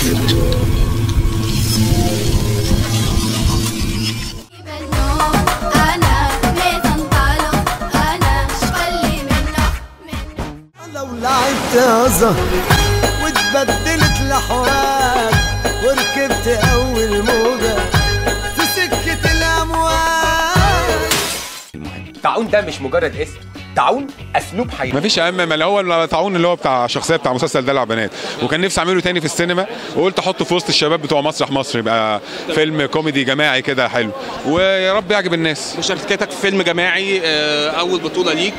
أنا ميزان طالع أنا شغلي منه لو لعبت أزهر واتبدلت لحوار وركبت أول موجة في سكة الأموال طاعون ده مش مجرد اسم طاعون اسلوب حياه مفيش اهم من هو الطاعون اللي هو بتاع الشخصيه بتاع مسلسل دلع بنات وكان نفسي اعمله تاني في السينما وقلت احطه في وسط الشباب بتوع مسرح مصر يبقى فيلم كوميدي جماعي كده حلو ويا رب يعجب الناس مشاركتك في فيلم جماعي آه، اول بطوله ليك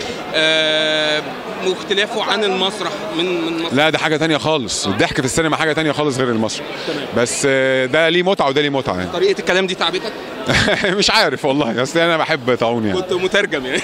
آه، واختلافه عن المسرح من من مسرح لا ده حاجه تانية خالص الضحك في السينما حاجه تانية خالص غير المسرح بس آه، ده ليه متعه وده ليه متعه يعني طريقه الكلام دي تعبتك مش عارف والله اصل انا بحب طاعون يعني كنت مترجم يعني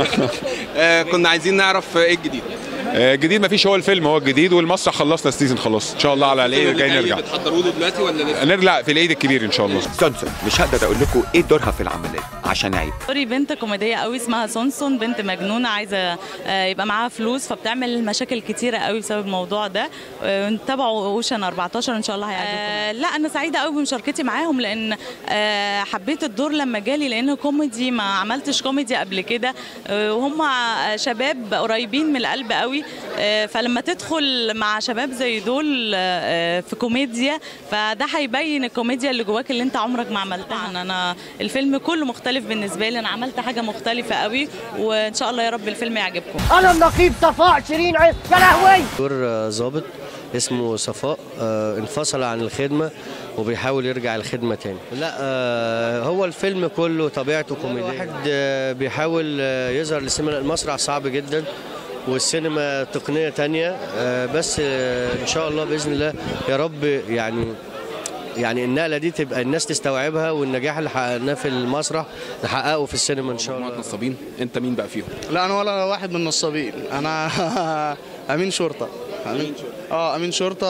آه، كنا عايزين نعرف ايه الجديد آه، الجديد مفيش هو الفيلم هو الجديد والمسرح خلصنا السيزون خلاص ان شاء الله على العيد الجاي نرجع بتحضروا له دلوقتي ولا لسه نرجع في العيد الكبير ان شاء الله سونسون مش هقدر اقول لكم ايه دورها في العمليه عشان عيب سوري بنت كوميديه قوي اسمها سونسون بنت مجنونه عايزه آه، يبقى معاها فلوس فبتعمل مشاكل كتيره قوي بسبب الموضوع ده آه، تابعوا اوشن 14 ان شاء الله هيعجبكم آه، لا انا سعيده قوي بمشاركتي معاهم لان آه، حبيت الدور لما جالي لانه كوميدي ما عملتش كوميدي قبل كده آه، وهم شباب قريبين من القلب قوي آه، فلما تدخل مع شباب زي دول آه، في كوميديا فده هيبين الكوميديا اللي جواك اللي انت عمرك ما عملتها انا انا الفيلم كله مختلف بالنسبه لي انا عملت حاجه مختلفه قوي وان شاء الله يا رب الفيلم يعجبكم أنا النقيب صفاء شيرين عيد يا لهوي دور آه، ضابط اسمه صفاء آه، انفصل عن الخدمة وبيحاول يرجع الخدمة تاني لا آه، هو الفيلم كله طبيعته كوميدية واحد آه، بيحاول آه، يظهر للسينما المسرح صعب جدا والسينما تقنية تانية آه، بس آه، إن شاء الله بإذن الله يا رب يعني يعني النقلة دي تبقى الناس تستوعبها والنجاح اللي حققناه في المسرح نحققه في السينما إن شاء الله مجموعه نصابين انت مين بقى فيهم لا انا ولا واحد من النصابين انا امين شرطه امين اه امين شرطه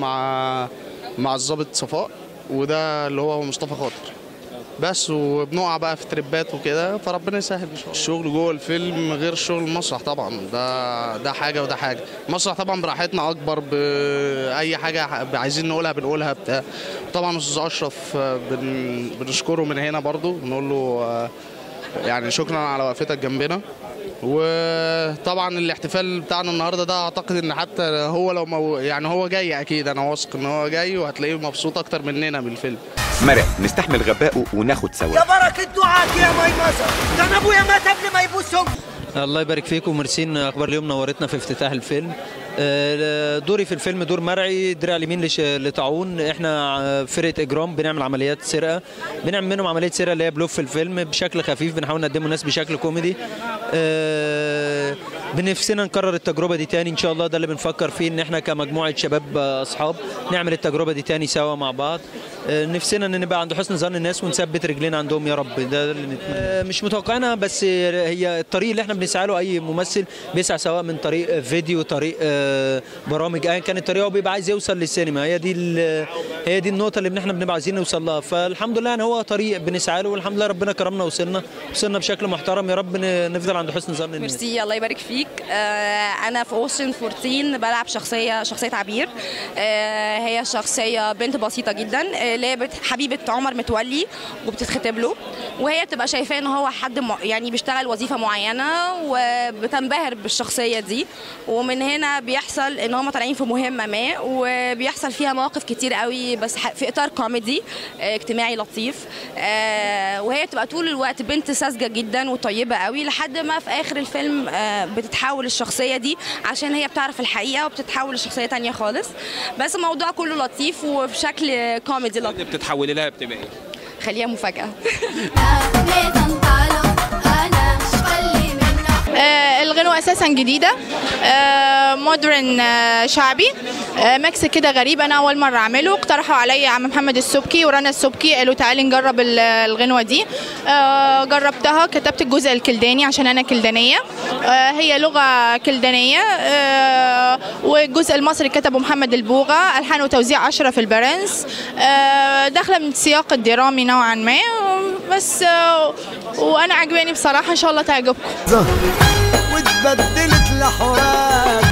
مع مع الضابط صفاء وده اللي هو مصطفى خاطر بس وبنقع بقى في تريبات وكده فربنا يسهل ان شاء الله الشغل جوه الفيلم غير الشغل المسرح طبعا ده ده حاجه وده حاجه المسرح طبعا براحتنا اكبر باي حاجه عايزين نقولها بنقولها بتاع طبعا استاذ اشرف آه، بن بنشكره من هنا برضو بنقول له آه، يعني شكرا على وقفتك جنبنا وطبعا الاحتفال بتاعنا النهارده ده اعتقد ان حتى هو لو مو يعني هو جاي اكيد انا واثق ان هو جاي وهتلاقيه مبسوط اكتر مننا بالفيلم مرق نستحمل غبائه وناخد سوا بركة دعاك يا ميمسة ده أنا أبويا مات قبل ما يبوسهم الله يبارك فيكم ميرسين اخبار اليوم نورتنا في افتتاح الفيلم آه، دوري في الفيلم دور مرعي دراع اليمين لش- لطاعون احنا آه، فرقه اجرام بنعمل عمليات سرقه بنعمل منهم عمليه سرقه اللي هي بلوف في الفيلم بشكل خفيف بنحاول نقدمه للناس بشكل كوميدي آه، بنفسنا نكرر التجربه دي تاني ان شاء الله ده اللي بنفكر فيه ان احنا كمجموعه شباب آه، اصحاب نعمل التجربه دي تاني سوا مع بعض آه، نفسنا ان نبقى عند حسن ظن الناس ونثبت رجلينا عندهم يا رب ده اللي نتمنى. آه، مش متوقعينها بس هي الطريق اللي احنا بنسعى له اي ممثل بيسعى سواء من طريق فيديو طريق آه، برامج ايا كان الطريقه هو بيبقى عايز يوصل للسينما هي دي ال- هي دي النقطه اللي احنا بنبقى عايزين نوصل لها فالحمد لله يعني هو طريق بنسعى له والحمد لله ربنا كرمنا وصلنا وصلنا بشكل محترم يا رب ن- نفضل عند حسن ظن الناس ميرسي الله يبارك فيك آه، انا في اوشن 14 بلعب شخصيه شخصيه عبير آه، هي شخصيه بنت بسيطه جدا آه، اللي هي بت- حبيبه عمر متولي وبتتخطب له وهي بتبقى شايفاه ان هو حد م- يعني بيشتغل وظيفه معينه وبتنبهر بالشخصيه دي ومن هنا بيحصل ان هم طالعين في مهمه ما وبيحصل فيها مواقف كتير قوي بس ح- في اطار كوميدي آه، اجتماعي لطيف آه، وهي بتبقى طول الوقت بنت ساذجه جدا وطيبه قوي لحد ما في اخر الفيلم آه، بتتحول الشخصيه دي عشان هي بتعرف الحقيقه وبتتحول لشخصيه تانية خالص بس الموضوع كله لطيف وبشكل كوميدي اللي لطيف بتتحولي لها بتبقى ايه خليها مفاجاه ميزان طالع أنا شغلي منه آه، الغنوة أساسا جديدة آه، مودرن آه، شعبي آه، ميكس كده غريب أنا أول مرة أعمله اقترحوا عليا عم محمد السبكي ورنا السبكي قالوا تعالي نجرب ال- الغنوة دي آه، جربتها كتبت الجزء الكلداني عشان أنا كلدانية آه، هي لغة كلدانية آه، والجزء المصري كتبه محمد البوغة ألحان وتوزيع أشرف البرنس آه، داخلة من السياق الدرامي نوعا ما بس آه، وأنا عجباني بصراحة إن شاء الله تعجبكم واتبدلت لحوار